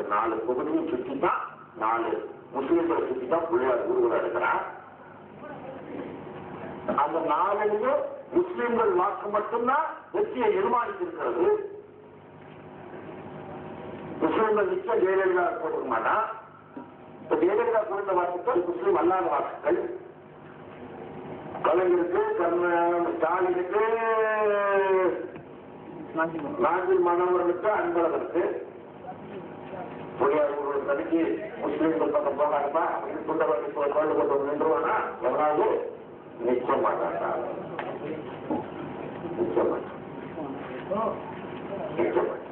நாலு தொகுதியும் சுற்றி தான் நாலு முஸ்லிம்களை சுற்றி தான் பிள்ளையார் ஊர்வலம் எடுக்கிறான் அந்த நாளையும் முஸ்லிம்கள் வாக்கு மட்டும்தான் வெற்றியை நிர்மாணித்திருக்கிறது முஸ்லிம்கள் நிச்சயம் ஜெயலலிதா போட்டுக்க மாட்டான் இப்ப ஜெயலலிதா கொடுத்த வாக்குகள் முஸ்லிம் அல்லாத வாக்குகள் கலைஞருக்கு கர்ண ஸ்டாலினுக்கு நாஞ்சில் மனோகரனுக்கு அன்பழகனுக்கு பொய்யார் ஒரு தனிக்கு முஸ்லீம்கள் பக்கம் போகாதப்பா அப்படின்னு குண்டவாளி குழந்தை கொண்டு வந்து நின்றுவானா எவனாவது நிச்சயம் மாட்டான் நிச்சயம் மாட்டான் நிச்சயம் மாட்டான்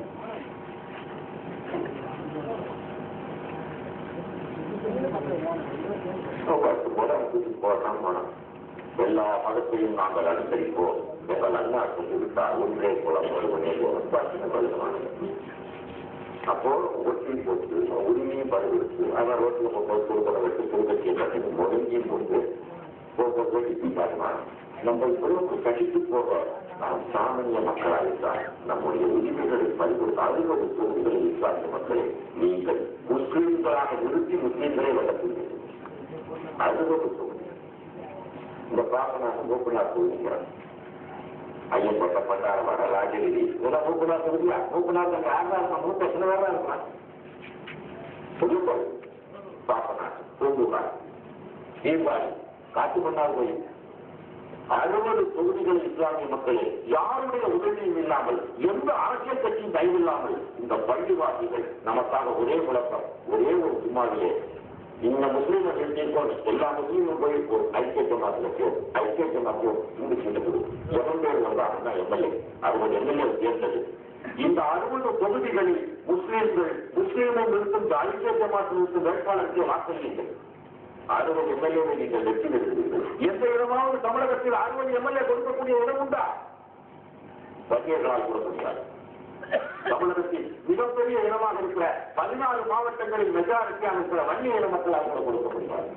பத்து போல தூக்கி போடலாம் போனோம் எல்லா மதத்தையும் நாங்கள் அனுசரிப்போம் எங்கள் அண்ணா சொல்லிவிட்டார் ஒன்றே குலம் ஒருவனே குலம் பார்த்து பழுதமானது அப்போ ஒட்டி போட்டு உரிமையும் பரவிடுச்சு அவன் ரோட்டில் போகும்போது கொடுக்கிற வெட்டி கொடுக்கச்சியை கட்டி ஒதுங்கியும் போட்டு போகும்போது இப்படி பாருமா நம்ம இவ்வளவு கழித்து போக நாம் சாமானிய மக்களாகிட்டால் நம்முடைய உரிமைகளை பறிகொடுத்து அறுபது தொகுதிகளில் இஸ்லாமிய மக்களை நீங்கள் முஸ்லிம்களாக நிறுத்தி முஸ்லிம்களை வளர்த்துள்ளீர்கள் அறுபது தொகுதி இந்த பாப்பனாக கோபிநாத் தொகுதிக்கிறான் ஐயன் பட்ட பண்டார வர ராஜகிரி இதெல்லாம் மூப்பனார் தொகுதியா மூப்பனார் அங்க யாரா இருக்கான் மூத்த எத்தனை பேரா இருக்கான் புதுக்கோள் பாப்பனார் பூம்புகார் தீர்வாளி காட்டு பண்ணார் கோயில் அறுபது தொகுதிகள் இஸ்லாமிய மக்களே யாருடைய உதவியும் இல்லாமல் எந்த அரசியல் கட்சியும் தயவில்லாமல் இந்த பள்ளிவாசிகள் நமக்காக ஒரே முழக்கம் ஒரே ஒரு சும்மாவிலே இந்த முஸ்லீமை நிறுத்திக்கோள் எல்லா முஸ்லீமும் போய் ஒரு ஐக்கிய ஜமாத்திலோ ஐக்கிய ஜமாத்தியோ இங்கு சென்றது எவன் பேர் வந்தாங்கன்னா எம்எல்ஏ அறுபது எம்எல்ஏ சேர்ந்தது இந்த அறுபது தொகுதிகளில் முஸ்லீம்கள் முஸ்லீமை நிறுத்தும் இந்த ஐக்கிய ஜமாத்தில் நிறுத்தும் வேட்பாளருக்கு வாக்களியுங்கள் அறுபது எம்எல்ஏவை நீங்கள் வெற்றி பெறுகிறீர்கள் எந்த இடமாவது தமிழகத்தில் அறுபது எம்எல்ஏ கொடுக்கக்கூடிய இடம் உண்டா வங்கியர்களால் கூட முடியாது தமிழகத்தில் மிகப்பெரிய இனமாக இருக்கிற பதினாறு மாவட்டங்களில் மெஜாரிட்டியாக இருக்கிற வன்னிய இன மக்களால் கூட கொடுக்க முடியாது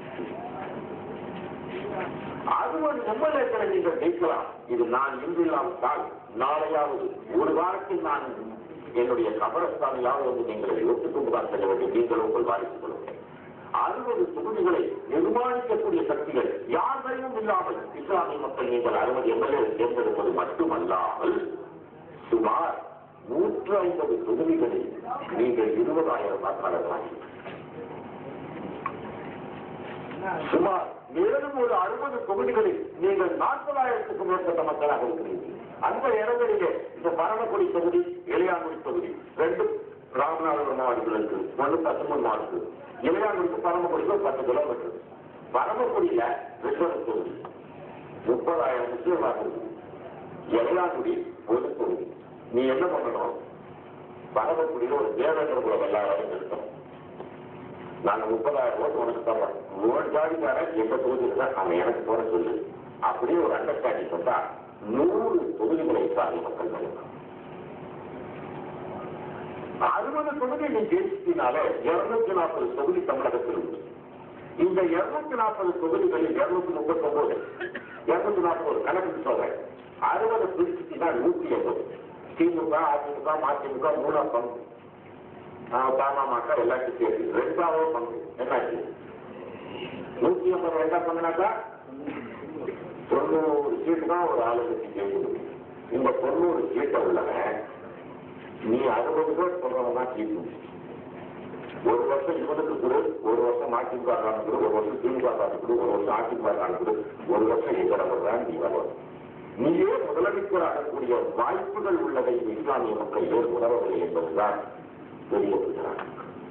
அறுபது எம்எல்ஏக்களை நீங்கள் ஜெயிக்கலாம் இது நான் இன்று இல்லாவிட்டால் நாளையாவது ஒரு வாரத்தில் நான் என்னுடைய கபரஸ்தானிலாவது வந்து நீங்கள் ஒத்துக்கொண்டு தான் செல்ல வேண்டும் நீங்கள் உங்கள் வாரிசுக் கொள்ளுங்கள் அறுபது தொகுதிகளை நிர்மாணிக்கக்கூடிய சக்திகள் யாரையும் இல்லாமல் இஸ்லாமிய மக்கள் நீங்கள் அறுபது எம்எல்ஏ தேர்ந்தெடுப்பது மட்டுமல்லாமல் சுமார் நூற்று ஐம்பது தொகுதிகளில் நீங்கள் இருபதாயிரம் வாக்காளர்கள் சுமார் மேலும் ஒரு அறுபது தொகுதிகளில் நீங்கள் நாற்பதாயிரத்துக்கும் மேற்பட்ட மக்களாக இருக்கிறீர்கள் அந்த இடங்களிலே இந்த பரமக்குடி தொகுதி இளையாங்குடி தொகுதி ரெண்டு ராமநாதபுரம் மாவட்டத்தில் இருக்கு ஒன்று பசுமன் மாவட்டம் இளையாங்குடிக்கு பரமக்குடிக்கு ஒரு பத்து கிலோமீட்டர் பரமக்குடியில ரிசர்வ் தொகுதி முப்பதாயிரம் முஸ்லீமாக இருக்குது இளையாங்குடி பொது தொகுதி நீ என்ன பண்ணணும் பரமக்குடியில ஒரு தேவேந்திர குல எல்லாரும் நிறுத்தணும் நாங்க முப்பதாயிரம் ஓட்டு உனக்கு தரோம் ஒரு ஜாதிக்காரன் எந்த தொகுதி இருக்கா அவன் எனக்கு போட சொல்லு அப்படியே ஒரு அண்டர்ஸ்டாண்டிங் வந்தா நூறு தொகுதிகளை இஸ்லாமிய மக்கள் நினைப்பாங்க அறுபது தொகுதி நீ ஜெயிச்சினால இருநூத்தி நாற்பது தொகுதி தமிழகத்தில் உண்டு இந்த இருநூத்தி நாற்பது தொகுதிகளில் இருநூத்தி முப்பத்தி ஒன்பது இருநூத்தி நாற்பது கணக்கு சொல்றேன் அறுபது பிரிச்சுட்டீங்கன்னா நூத்தி எண்பது திமுக அதிமுக மதிமுக மூணா பங்கு பாமக எல்லாத்தையும் சேர்த்து ரெண்டாவது பங்கு என்னாச்சு நூத்தி ஐம்பது ரெண்டா பங்குனாக்கா தொண்ணூறு சீட்டு தான் ஒரு ஆளுநருக்கு ஜெயிக்கணும் இந்த தொண்ணூறு சீட்டை உள்ளவன் நீ அறுபது பேர் சொல்றவன் தான் ஜெயிக்கும் ஒரு வருஷம் இவனுக்கு கொடு ஒரு வருஷம் அதிமுக கொடு ஒரு வருஷம் திமுக கொடு ஒரு வருஷம் அதிமுக கொடு ஒரு வருஷம் எங்கட தான் நீ வரணும் நீயே முதலமைச்சர் ஆகக்கூடிய வாய்ப்புகள் உள்ளதை இஸ்லாமிய மக்கள் ஏன் உணரவில்லை என்பதுதான் பெரிய குற்றம்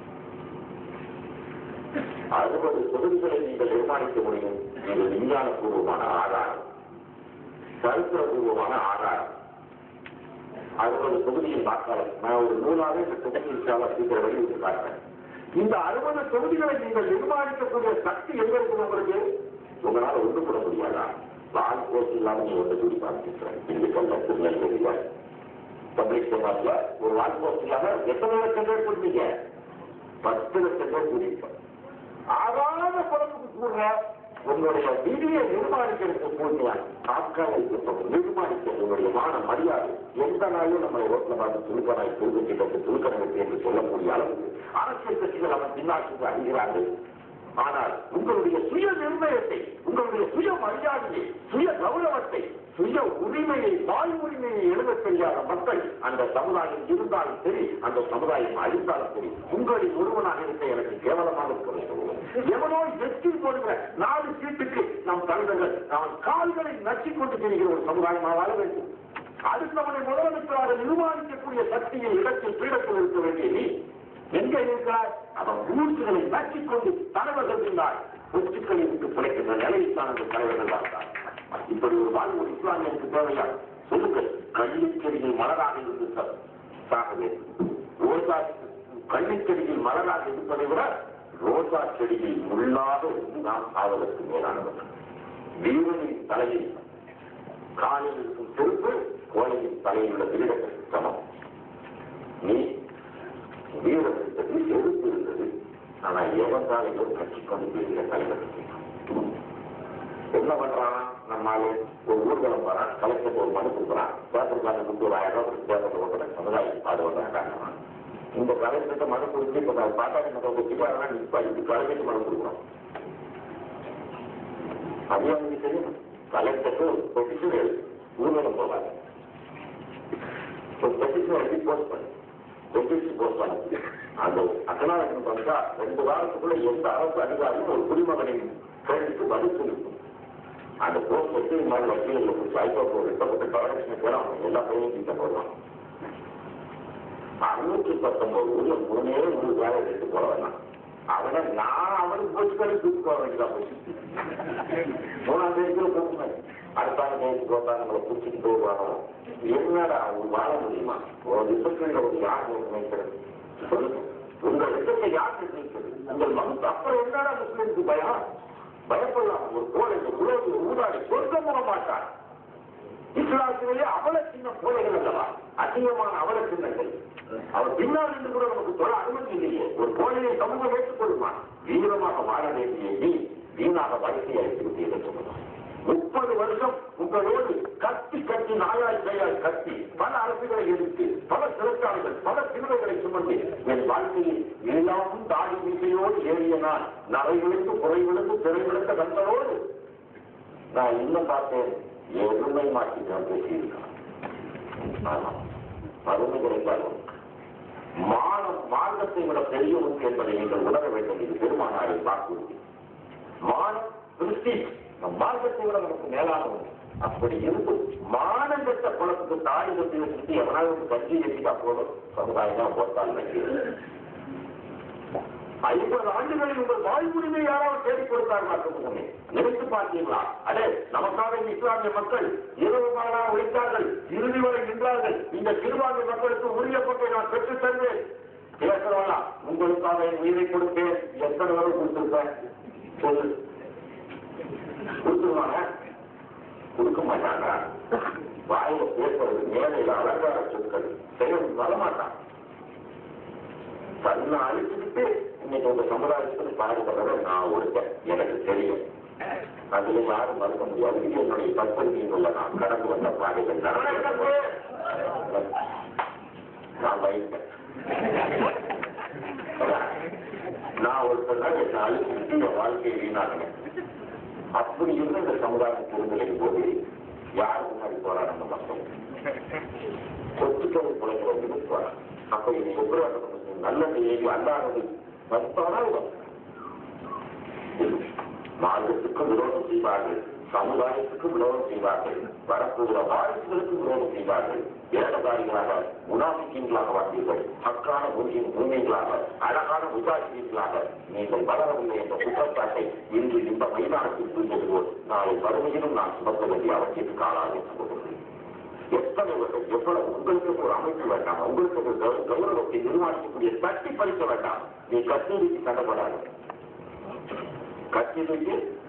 அறுபது தொகுதிகளை நீங்கள் நிர்மாணிக்க முடியும் இது விஞ்ஞானபூர்வமான ஆதாரம் சரித்திரபூர்வமான ஆதாரம் அறுபது தொகுதியின் வாக்காளர் நான் ஒரு நூலாக இந்த தொகுதியில் சால சீக்கிரம் வெளியிட்டு காட்டுறேன் இந்த அறுபது தொகுதிகளை நீங்கள் நிர்மாணிக்கக்கூடிய சக்தி எங்க இருக்கும் உங்களுக்கு உங்களால ஒன்று கூட முடியாதா வால் போஸ்ட் இல்லாம நீ ஒன்று கூடி பார்த்துக்கிறேன் திண்டுக்கல்ல திருநெல்வேலியில பப்ளிக் ஜமாத்ல ஒரு வால் போஸ்ட் இல்லாம எத்தனை லட்சம் பேர் கொடுத்தீங்க பத்து லட்சம் பேர் கூடியிருப்போம் ஆகாத குழம்புக்கு கூட உங்களுடைய விதியை நிர்மாணிக்கிறதுக்கு போட்டியா ஆட்களை நிர்மாணிக்க உங்களுடைய மான மரியாதை எந்த நாளும் நம்மளை ரோட்ல பார்த்து துணுக்கனாய் துருக்கிட்டு துணுக்கணை என்று சொல்லக்கூடிய அளவுக்கு அரசியல் கட்சிகள் அவன் பின்னாட்சிக்கு அணிகிறார்கள் ஆனால் உங்களுடைய சுய நிர்ணயத்தை உங்களுடைய சுய மரியாதையை சுய கௌரவத்தை சுய உரிமையை வாய் உரிமையை எழுதத் தெரியாத மக்கள் அந்த சமுதாயம் இருந்தாலும் சரி அந்த சமுதாயம் அழிந்தாலும் சரி உங்களில் ஒருவனாக இருக்க எனக்கு கேவலமாக இருக்கிறது எவனோ எட்டி போடுகிற நாலு சீட்டுக்கு நம் தலைவர்கள் அவன் கால்களை நச்சிக் கொண்டு திரிகிற ஒரு சமுதாயமாக வாழ வேண்டும் அடுத்தவனை முதலமைச்சராக நிர்மாணிக்கக்கூடிய சக்தியை இடத்தில் பீடத்தில் இருக்க வேண்டிய நீ எங்கே இருக்கிறார் அவன் மூச்சுகளை நச்சிக் கொண்டு தலைவர்கள் இருந்தார் கொச்சுக்களை விட்டு பிழைக்கின்ற நிலையில் தான் அந்த தலைவர்கள் வாழ்ந்தார் இப்படி ஒரு வாழ்வு இஸ்லாமியருக்கு தேவையா சொல்லுங்கள் கள்ளிச்செடியில் மலராக இருந்து ச- சாக வேண்டும் ரோசா கள்ளிச்செடியில் மலராக இருப்பதை விட ரோசா செடியில் முள்ளாக இருந்து நாம் ஆவதற்கு மேலானவர்கள் வீரனின் தலையில் காலில் இருக்கும் செருப்பு கோழையின் தலையில் உள்ள கிரீடத்திற்கு சமம் நீ வீரம் இருந்தது செருப்பு இருந்தது ஆனா எவன் காலையோ கட்சி கொண்டு பேசுகிற தலைவர் என்ன பண்றான் நம்மால ஒரு ஊர்வலம் வரான் கலெக்டர் ஒரு மனு கொடுக்குறான் பேப்பருக்கான முப்பது ஒரு ஆயிரம் ரூபாய் பேப்பர் கொடுக்குற சமுதாயம் பாடுபடுறாங்க இந்த கலெக்டர்கிட்ட மனு கொடுத்து இப்ப நான் பாட்டாளி மக்களை வச்சுட்டு அதெல்லாம் இப்ப இது கலெக்டருக்கு மனு கொடுக்குறோம் அது அவங்களுக்கு தெரியும் கலெக்டருக்கு ஒரு பெட்டிஷன் எழுது ஊர்வலம் போவாங்க ஒரு பெட்டிஷன் எழுதி போஸ்ட் பண்ணு பெட்டிஷன் போஸ்ட் பண்ணு அந்த அக்கனாலஜன் பண்ணா ரெண்டு வாரத்துக்குள்ள எந்த அரசு அதிகாரியும் ஒரு குடிமகனின் கேள்விக்கு பதில் சொல்லிருக்கும் அந்த போஸ்ட் வச்சு இந்த மாதிரி வக்கீல்களை குறித்து ஹைகோர்ட் ரிட்டப்பட்ட கவரேஷன் பேர் அவங்க எல்லா பையனும் கிட்ட போடுவான் அறுநூற்றி பத்தொன்பது ஊர்ல மூணே மூணு வேலை எடுத்து போட வேணாம் அவனை நான் அவனுக்கு போச்சு கழி தூக்கி போக வேண்டியதா போச்சு மூணாம் தேதிக்கு போகணும் அடுத்தாங்க தேதி போட்டா நம்மளை பிடிச்சிட்டு போடுவாங்க என்னடா அவங்க வாழ முடியுமா ஒரு ரிசப்ஷன்ல ஒரு யார் நினைக்கிறது சொல்லுங்க உங்க ரிசப்ஷனை யார் நிர்ணயிக்கிறது உங்கள் மகன் அப்புறம் என்னடா முஸ்லிம்க்கு பயம் பயப்படலாம் ஒரு கோழை உலக ஊதாடி சொர்க்கம் போக மாட்டான் இஸ்லாத்திலேயே அவல சின்ன கோழைகள் அல்லவா அசிங்கமான அவல சின்னங்கள் அவர் பின்னால் இருந்து கூட நமக்கு சொல்ல அனுமதி இல்லையே ஒரு கோழையை சமூகம் ஏற்றுக்கொள்ளுமா வீரமாக வாழ வேண்டிய நீ வீணாக வாழ்க்கையை அழைத்து விட்டீர்கள் சொல்லலாம் முப்பது வருஷம் உங்களோடு கத்தி கத்தி நாயாய் கையாய் கத்தி பல அரசுகளை எதிர்த்து பல சிறப்பாளர்கள் பல சிறுவைகளை சுமந்து என் வாழ்க்கையில் எல்லாமும் தாடி மீசையோடு ஏறிய நான் நரை விழுந்து குறை விழுந்து திரை விழுந்த கண்களோடு நான் இன்னும் பார்த்தேன் எருமை மாற்றி நான் பேசியிருக்கான் ஆமா அருமை கிடைத்தாலும் மானம் மார்க்கத்தை விட பெரிய ஒன்று என்பதை நீங்கள் உணர வேண்டும் இது பெருமானாரின் வாக்குறுதி மானம் திருஷ்டி நம் மார்க்கத்தை விட நமக்கு மேலான ஒன்று அப்படி இருந்து மானம் பெற்ற குளத்துக்கு தாடி கட்டி வச்சுட்டு எவனாவது கட்சி ஏற்றிட்டா போதும் சமுதாயமா போட்டால் வைக்கிறது ஐம்பது ஆண்டுகளில் உங்கள் வாழ்வுரிமை யாராவது தேடி கொடுத்தார் மட்டுமே நினைத்து பார்த்தீங்களா அடே நமக்காக இந்த இஸ்லாமிய மக்கள் இரவு பகலாக உழைத்தார்கள் இறுதி வரை நின்றார்கள் இந்த சிறுபான்மை மக்களுக்கு உரிய பங்கை நான் பெற்றுத் தருவேன் பேசுறவங்களா உங்களுக்காக என் உயிரை கொடுப்பேன் எத்தனை வரை கொடுத்திருப்பேன் சொல்லு கொடுத்துருவாங்க கொடுக்க மாட்டாங்க வாயில பேசுறது மேலையில் அலங்கார சொற்கள் செயல் வரமாட்டான் தன்னை அழிச்சுக்கிட்டு இன்னைக்கு உங்க சமுதாயத்துக்கு பாடுபடுறத நான் ஒருத்தன் எனக்கு தெரியும் அதுல யாரும் மறுக்க முடியாது இது என்னுடைய பத்திரிகையில் உள்ள நான் கடந்து வந்த பாடுகள் நான் வைத்தேன் நான் ஒருத்தர் தான் என்னை அழிச்சுக்கிட்டு என் வாழ்க்கையை வீணாகினேன் அப்படி இருந்த இந்த சமுதாயம் திருநிலையின் போது யார் முன்னாடி போராட மக்கள் சொத்துக்களை குறைக்கிற விழுப்புரம் அப்ப இது எப்படி அந்த நல்லது ஏறி அல்லாதது மறுப்பானால் மார்க்கத்துக்கு விரோதம் செய்வார்கள் சமுதாயத்துக்கு விரோதம் செய்வார்கள் வரப்போகிற வாரிசுகளுக்கு விரோதம் செய்வார்கள் ஏடதாரிகளாக முனாபிக்கீங்களாக வாழ்வீர்கள் ஹக்கான பூமியின் பூமிகளாக அழகான முஜாஹிதீன்களாக நீங்கள் வளரவில்லை என்ற குற்றச்சாட்டை இன்று இந்த மைதானத்தில் புரிந்ததுபோல் நாளை வறுமையிலும் நான் சுமக்க வேண்டிய அவசியத்துக்கு ஆளாக கொண்டிருக்கிறேன் எத்தனை வருடம் எவ்வளவு உங்களுக்கு ஒரு அமைப்பு வேண்டாம் உங்களுக்கு ஒரு கௌ- கௌரவத்தை நிர்மாணிக்கக்கூடிய தட்டி பறிக்க வேண்டாம் நீ கத்தூரிக்கு தடப்படாது கத்தூரிக்கு